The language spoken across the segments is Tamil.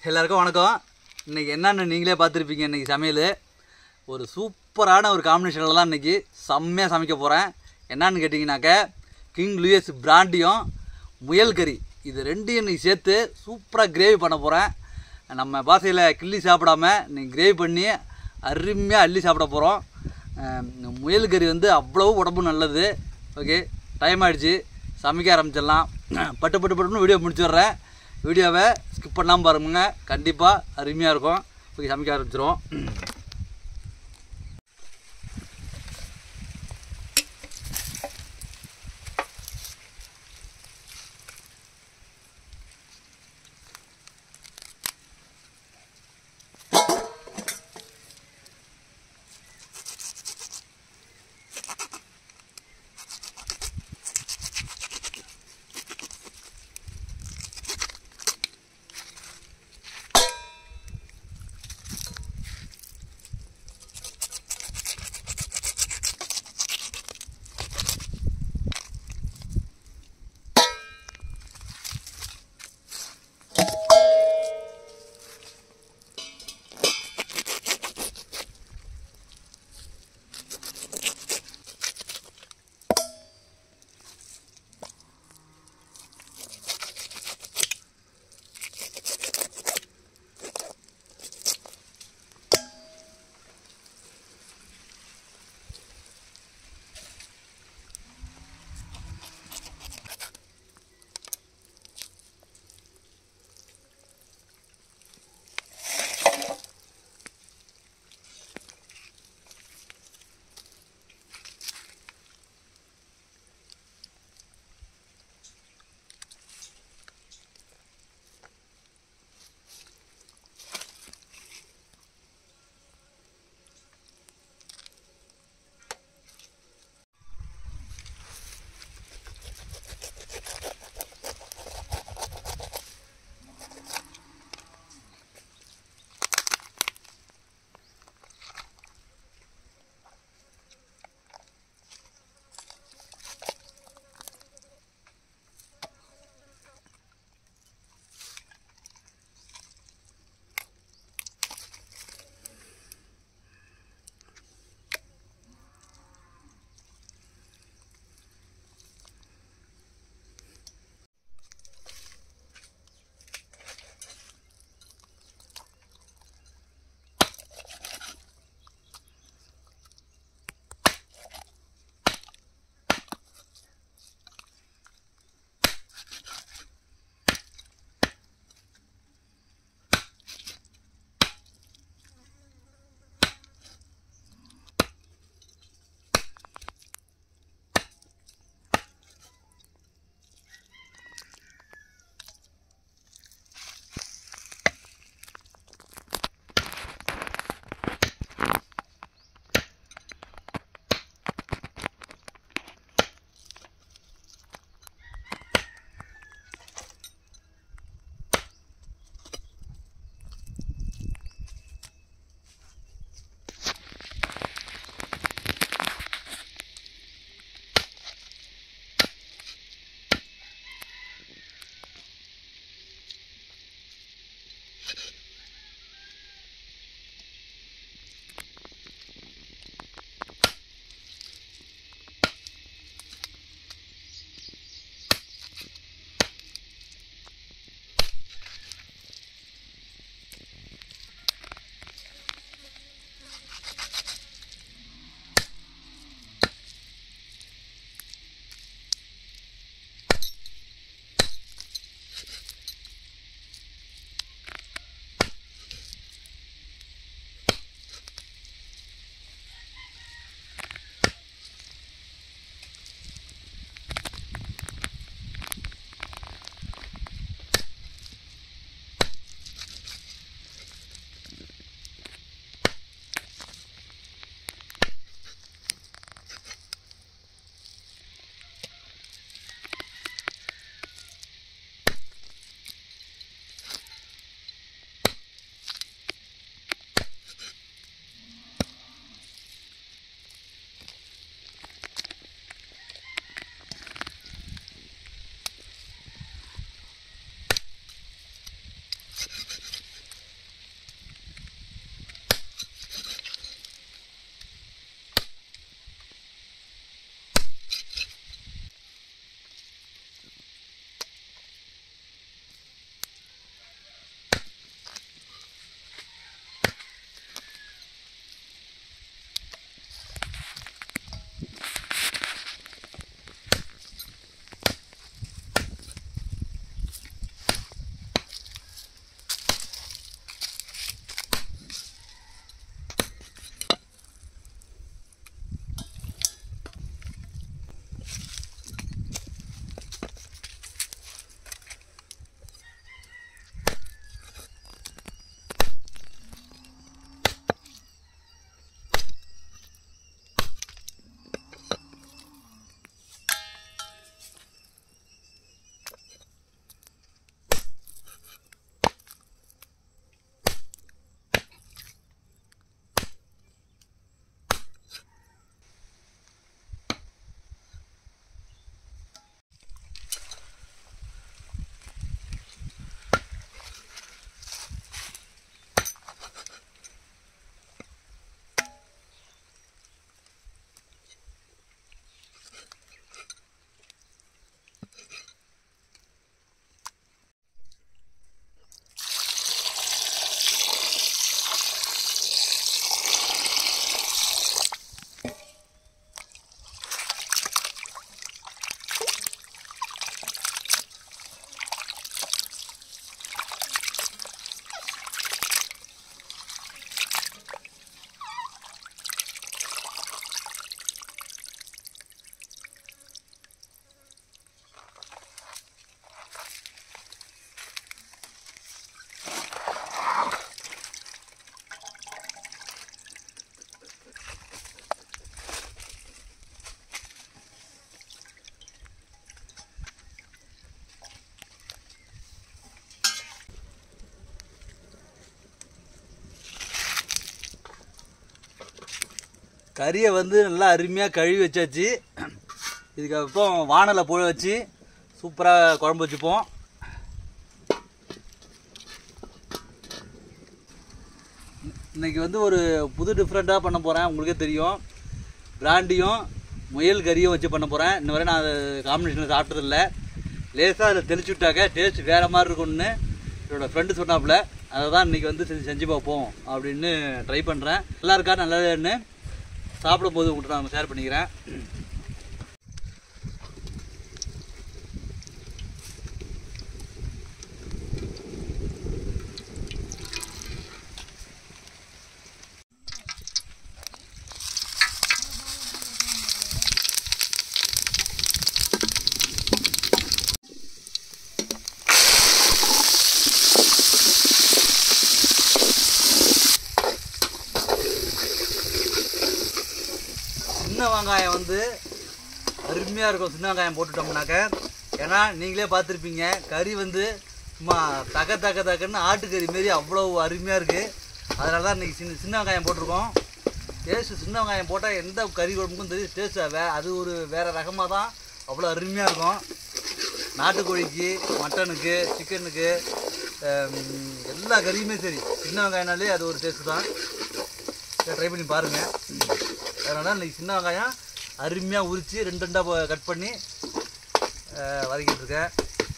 எல்லாருக்கும் வணக்கம் இன்றைக்கி என்னன்னு நீங்களே பார்த்துருப்பீங்க இன்றைக்கி சமையல் ஒரு சூப்பரான ஒரு காம்பினேஷனில் தான் இன்றைக்கி செம்மையாக சமைக்க போகிறேன் என்னன்னு கேட்டிங்கனாக்க கிங் லூயஸ் பிராண்டியும் முயல் கறி இது ரெண்டையும் இன்றைக்கி சேர்த்து சூப்பராக கிரேவி பண்ண போகிறேன் நம்ம பாசையில் கிள்ளி சாப்பிடாம இன்னைக்கு கிரேவி பண்ணி அருமையாக அள்ளி சாப்பிட போகிறோம் முயல் கறி வந்து அவ்வளோ உடம்பு நல்லது ஓகே டைம் ஆயிடுச்சு சமைக்க ஆரம்பிச்சிடலாம் பட்டு பட்டு பட்டுன்னு வீடியோ முடிச்சிடுறேன் வீடியோவை ஸ்கிப் பண்ணாமல் பாருங்க கண்டிப்பாக அருமையாக இருக்கும் ஓகே சமைக்க ஆரம்பிச்சிரும் கறியை வந்து நல்லா அருமையாக கழுவி வச்சாச்சு இதுக்கப்புறம் வானலை போட வச்சு சூப்பராக குழம்பு வச்சுப்போம் இன்னைக்கு வந்து ஒரு புது டிஃப்ரெண்ட்டாக பண்ண போகிறேன் உங்களுக்கே தெரியும் பிராண்டியும் முயல் கறியும் வச்சு பண்ண போகிறேன் இன்ன வரை நான் அது காம்பினேஷனில் சாப்பிட்டதில்ல லேசாக அதில் தெளிச்சு விட்டாக்க டேஸ்ட் வேறு மாதிரி இருக்கும்னு என்னோடய ஃப்ரெண்டு சொன்னாப்புல அதை தான் இன்றைக்கி வந்து செஞ்சு செஞ்சு பார்ப்போம் அப்படின்னு ட்ரை பண்ணுறேன் நல்லா இருக்கா நல்லதுன்னு சாப்பிடும்போது உங்கள்கிட்ட நான் ஷேர் பண்ணிக்கிறேன் சின்ன வெங்காயம் வந்து அருமையாக இருக்கும் சின்ன வெங்காயம் போட்டுட்டோம்னாக்க ஏன்னா நீங்களே பார்த்துருப்பீங்க கறி வந்து சும்மா தக தக தகன்னு ஆட்டுக்கறி மாரி அவ்வளோ அருமையாக இருக்குது அதனால தான் இன்றைக்கி சின்ன சின்ன வெங்காயம் போட்டிருக்கோம் டேஸ்ட்டு சின்ன வெங்காயம் போட்டால் எந்த கறி குழம்புக்கும் தெரியும் டேஸ்ட்டு வே அது ஒரு வேறு ரகமாக தான் அவ்வளோ அருமையாக இருக்கும் நாட்டுக்கோழிக்கு மட்டனுக்கு சிக்கனுக்கு எல்லா கறியுமே சரி சின்ன வெங்காயம்னாலே அது ஒரு டேஸ்ட்டு தான் ட்ரை பண்ணி பாருங்கள் அதனால் இன்றைக்கி சின்ன வெங்காயம் அருமையாக உரித்து ரெண்டு ரெண்டாக கட் பண்ணி அஹ், வதக்கிட்டு இருக்கேன்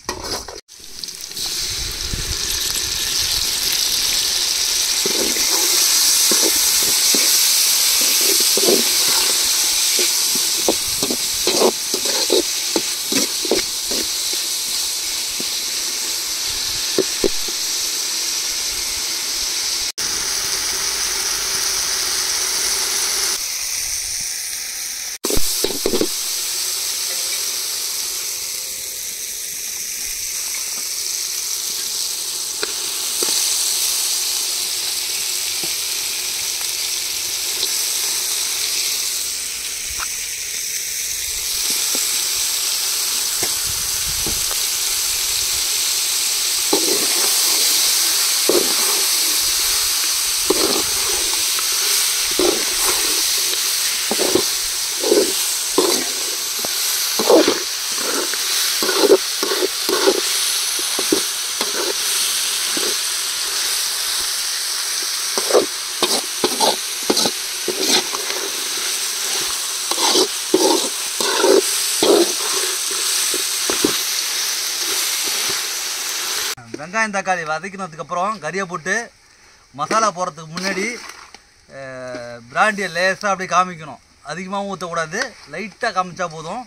வெங்காயம் தக்காளி வதக்கினதுக்கப்புறம் கறியை போட்டு மசாலா போடுறதுக்கு முன்னாடி அஹ், பிராண்டியை லேசாக அப்படியே காமிக்கணும் அதிகமாகவும் ஊற்றக்கூடாது லைட்டாக காமிச்சா போதும்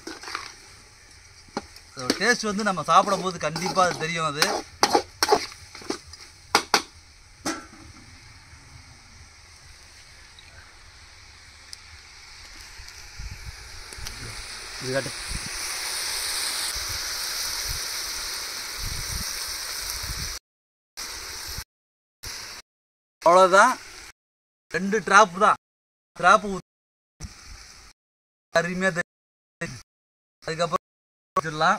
டேஸ்ட் வந்து நம்ம சாப்பிடும்போது கண்டிப்பாக அது தெரியும் அது இது காட்டு அவ்வளோதான் ரெண்டு ட்ராப் தான் ட்ராப்பு அருமையாக தெரியும் அதுக்கப்புறம் வச்சிடலாம்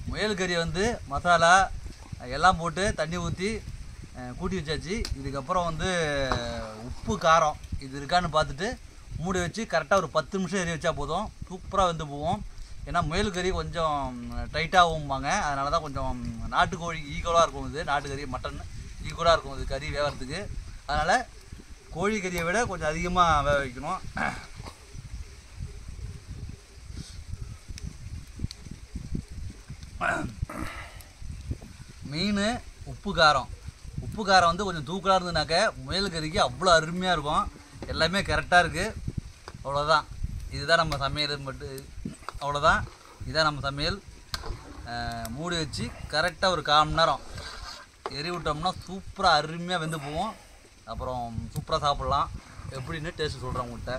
முயல் கறியை வந்து மசாலா எல்லாம் போட்டு தண்ணி ஊற்றி கூட்டி வச்சாச்சு இதுக்கப்புறம் வந்து உப்பு காரம் இது இருக்கான்னு பார்த்துட்டு மூடி வச்சு கரெக்டாக ஒரு பத்து நிமிஷம் எரி வச்சா போதும் சூப்பராக வெந்து போவோம் ஏன்னா முயல் கறி கொஞ்சம் டைட்டாகும்பாங்க அதனால தான் கொஞ்சம் நாட்டுக்கோழி ஈக்குவலாக இருக்கும் இது நாட்டுக்கறி மட்டன் ஈக்குவலாக இருக்கும் இது கறி வேகிறதுக்கு அதனால் கோழி கறியை விட கொஞ்சம் அதிகமாக வேக வைக்கணும் மீன் உப்பு காரம் உப்பு காரம் வந்து கொஞ்சம் தூக்கலாக இருந்ததுனாக்க முயல் கறிக்கு அவ்வளோ அருமையாக இருக்கும் எல்லாமே கரெக்டாக இருக்குது அவ்வளோதான் இதுதான் நம்ம சமையல் மட்டும் அவ்வளோதான் இதுதான் நம்ம சமையல் அஹ், மூடி வச்சு கரெக்டாக ஒரு கால் மணி நேரம் எரி விட்டோம்னா சூப்பராக அருமையாக வெந்து போவோம் அப்புறம் சூப்பராக சாப்பிட்லாம் எப்படின்னு டேஸ்ட் சொல்கிறேன் உங்கள்கிட்ட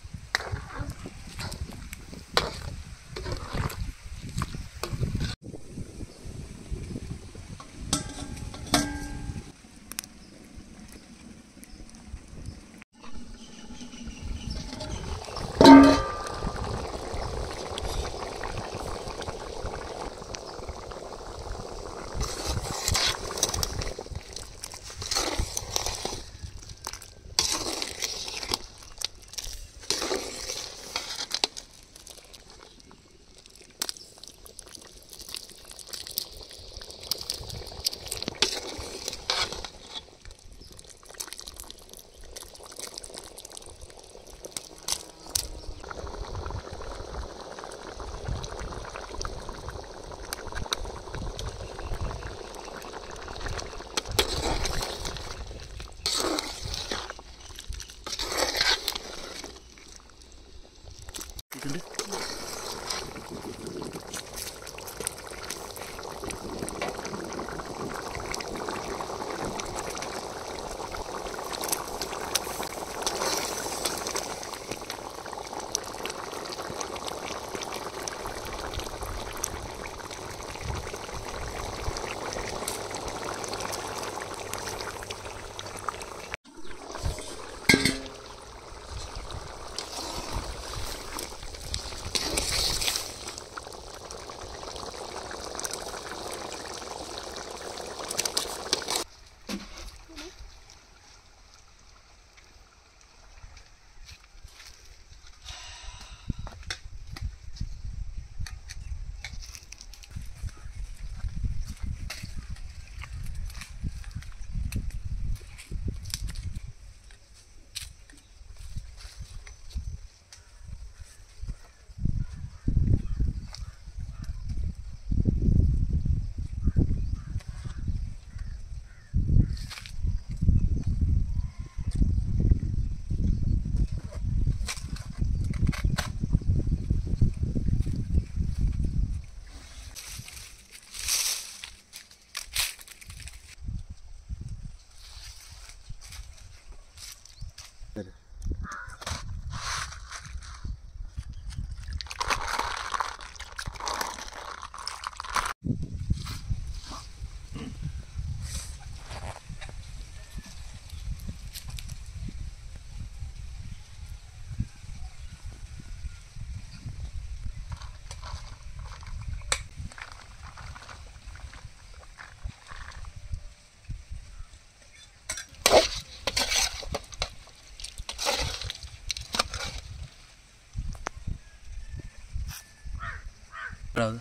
அதாவது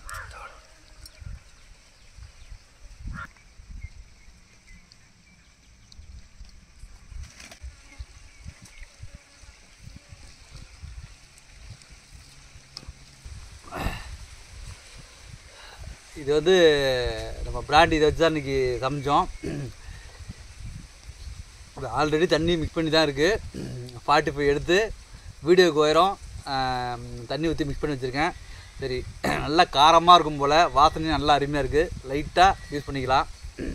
இது வந்து நம்ம பிராண்ட் இதை வச்சு தான் இன்றைக்கி சமைச்சோம் ஆல்ரெடி தண்ணி மிக்ஸ் பண்ணி தான் இருக்குது ஃபார்ட்டி ஃபைவ் எடுத்து வீடியோக்கு உயரம் ஆம், தண்ணி ஊற்றி மிக்ஸ் பண்ணி வச்சுருக்கேன் சரி நல்லா காரமாக இருக்கும் போல் வாசனையும் நல்லா அருமையாக இருக்குது லைட்டாக யூஸ் பண்ணிக்கலாம்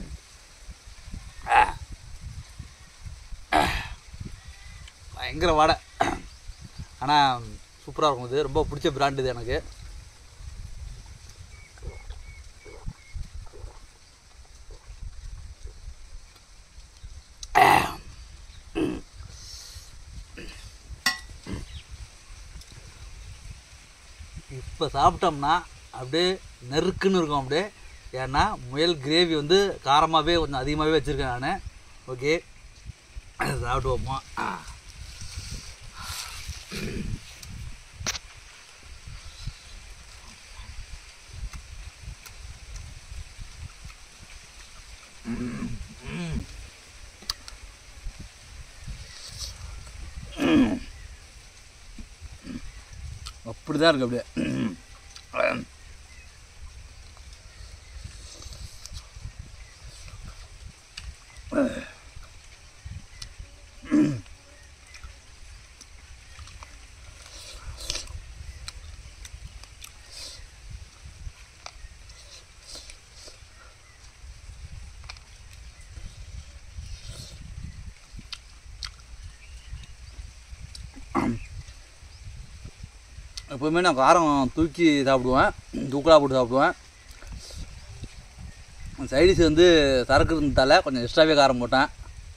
பயங்கர வாடை ஆனால் சூப்பராக இருக்கும் இது ரொம்ப பிடிச்ச பிராண்ட் இது எனக்கு இப்போ சாப்பிட்டோம்னா அப்படியே நெருக்குன்னு இருக்கும் அப்படியே ஏன்னா முயல் கிரேவி வந்து காரமாகவே கொஞ்சம் அதிகமாகவே வச்சுருக்கேன் நான் ஓகே சாப்பிட்டு வைப்போம் அப்படி தான் இருக்கு அப்படியே எப்போவுமே நான் காரம் தூக்கி சாப்பிடுவேன் தூக்கலாக போட்டு சாப்பிடுவேன் சைடிஷ் வந்து சரக்கு இருந்ததால கொஞ்சம் எக்ஸ்ட்ராவே காரம் போட்டேன்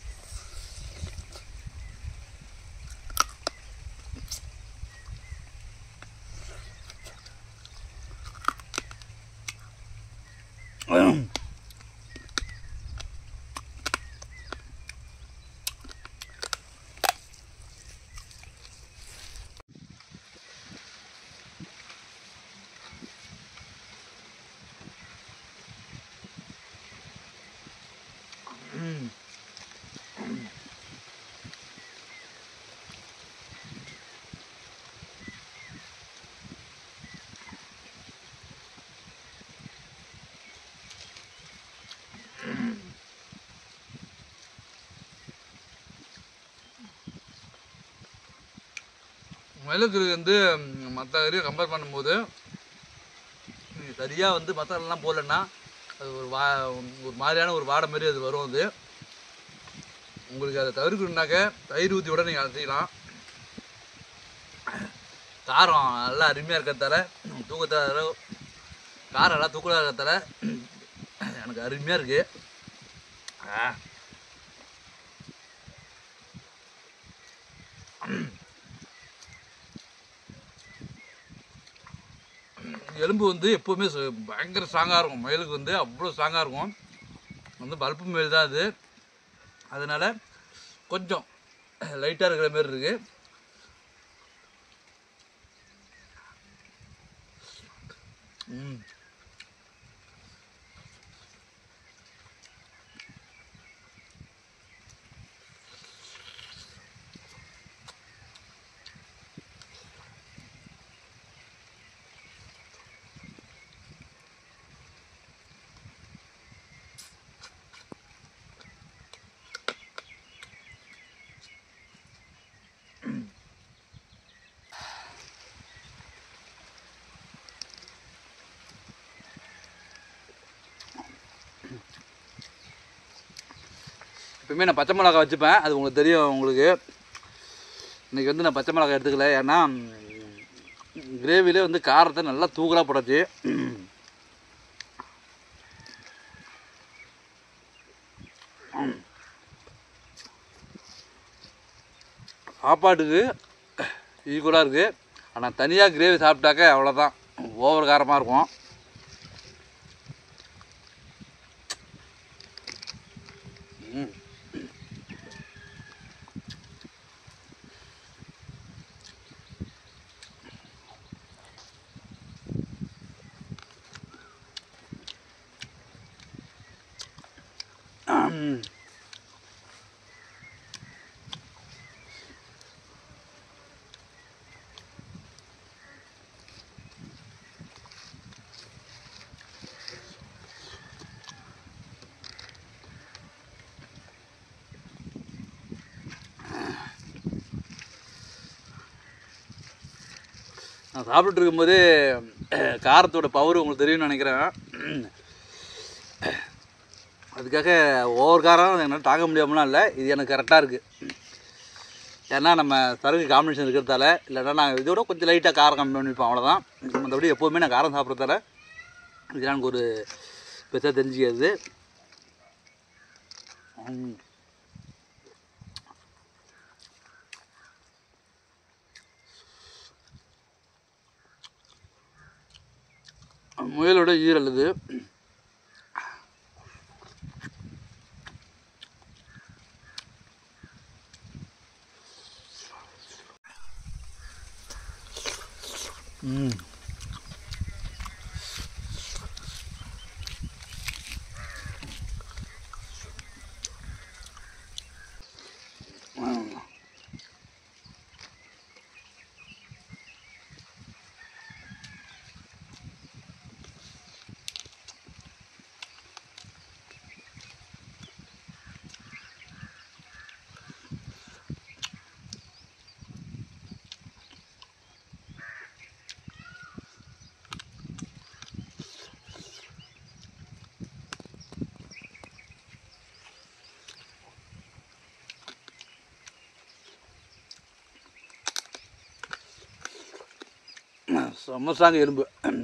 மிளகு வந்து மற்ற கறியை கம்பேர் பண்ணும்போது நீங்கள் சரியாக வந்து மசாலாலாம் போடலன்னா அது ஒரு வா ஒரு மாதிரியான ஒரு வாடை மாதிரி அது வரும் அது உங்களுக்கு அதை தவிர்க்கணுன்னாக்க தயிர் ஊற்றி விட நீங்கள் அதை செய்யலாம் காரம் நல்லா அருமையாக இருக்கிறதால தூக்கத்தால காரம் நல்லா தூக்கலாக இருக்கிறதால எனக்கு அருமையாக இருக்குது ஆ எலும்பு வந்து எப்போவுமே சு- பயங்கர ஸ்ட்ராங்காக இருக்கும் மயிலுக்கு வந்து அவ்வளோ ஸ்ட்ராங்காக இருக்கும் வந்து பல்பு மேல் தான் அது அதனால் கொஞ்சம் லைட்டாக இருக்கிற மாதிரி இருக்குது ம் எப்பவுமே நான் பச்சை மிளகா வச்சுப்பேன் அது உங்களுக்கு தெரியும் உங்களுக்கு இன்றைக்கி வந்து நான் பச்சை மிளகா எடுத்துக்கல ஏன்னா கிரேவிலே வந்து காரத்தை நல்லா தூக்கலாக போடாச்சு சாப்பாட்டுக்கு ஈக்குவலாக இருக்குது ஆனால் தனியாக கிரேவி சாப்பிட்டாக்க அவ்வளோதான் ஓவர் காரமாக இருக்கும் ம் ம். நான் சாப்பிட்டுட்டு இருக்கும்போது காரத்தோட பவர் உங்களுக்கு தெரியும்னு நினைக்கிறேன் அதுக்காக ஓவர் காரம் என்னால் தாங்க முடியாமலாம் இல்லை இது எனக்கு கரெக்டாக இருக்குது ஏன்னா நம்ம சரக்கு காம்பினேஷன் இருக்கிறதால இல்லைன்னா நான் இதோட கொஞ்சம் லைட்டாக காரம் கம்மி பண்ணிப்பேன் அவ்வளோதான் மற்றபடி எப்போவுமே நான் காரம் சாப்பிட்றதால இது எனக்கு ஒரு பெருசாக தெரிஞ்சுக்காது ம். முயலோட ஈரல் இது ம் செம்ம ஸ்ட்ராங் எறும்பு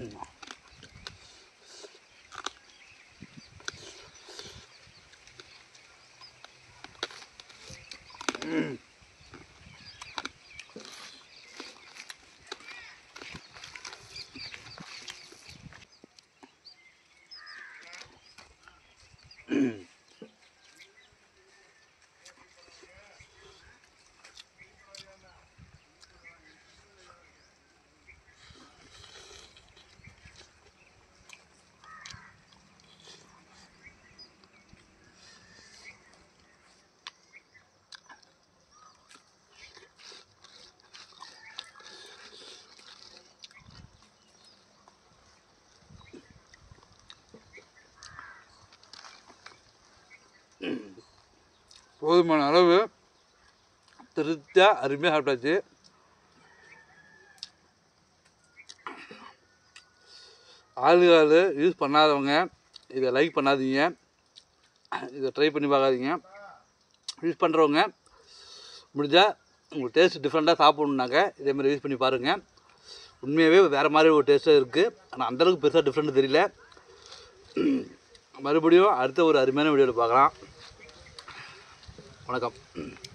போதுமான அளவு திருப்தியாக அருமையாக சாப்பிட்டாச்சு ஆளுகால் யூஸ் பண்ணாதவங்க இதை லைக் பண்ணாதீங்க இதை ட்ரை பண்ணி பார்க்காதீங்க யூஸ் பண்ணுறவங்க முடிஞ்சால் உங்களுக்கு டேஸ்ட் டிஃப்ரெண்ட்டாக சாப்பிட்ணுனாக்க இதேமாதிரி யூஸ் பண்ணி பாருங்கள் உண்மையாகவே வேறு மாதிரி ஒரு டேஸ்ட்டாக இருக்குது ஆனால் அந்தளவுக்கு பெருசாக டிஃப்ரெண்ட் தெரியல மறுபடியும் அடுத்த ஒரு அருமையான வீடியோவில் பார்க்கலாம் வணக்கம்